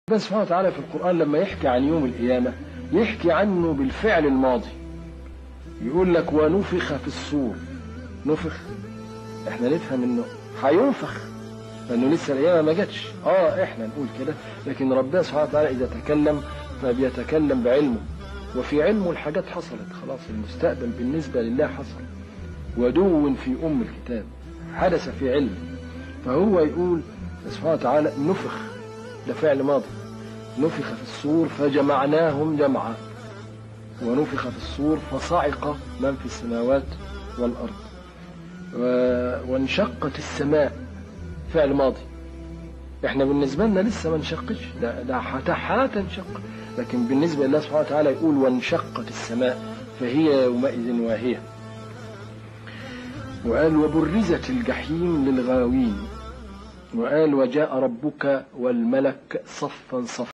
ربنا سبحانه وتعالى في القرآن لما يحكي عن يوم القيامة يحكي عنه بالفعل الماضي يقول لك ونفخ في الصور نفخ احنا نفهم انه هينفخ لانه لسه القيامة ما جاتش اه احنا نقول كده لكن ربنا سبحانه وتعالى اذا تكلم فبيتكلم بعلمه وفي علمه الحاجات حصلت خلاص المستقبل بالنسبة لله حصل ودو في أم الكتاب حدث في علمه فهو يقول سبحانه وتعالى نفخ ده فعل ماضي نفخ في الصور فجمعناهم جمعا ونفخ في الصور فصعق من في السماوات والأرض و- وانشقت السماء فعل ماضي احنا بالنسبة لنا لسه ما انشقتش ده ده حتى هتنشق لكن بالنسبة لله سبحانه وتعالى يقول وانشقت السماء فهي يومئذ واهية وقال وبرزت الجحيم للغاوين وقال وجاء ربك والملك صفا صفا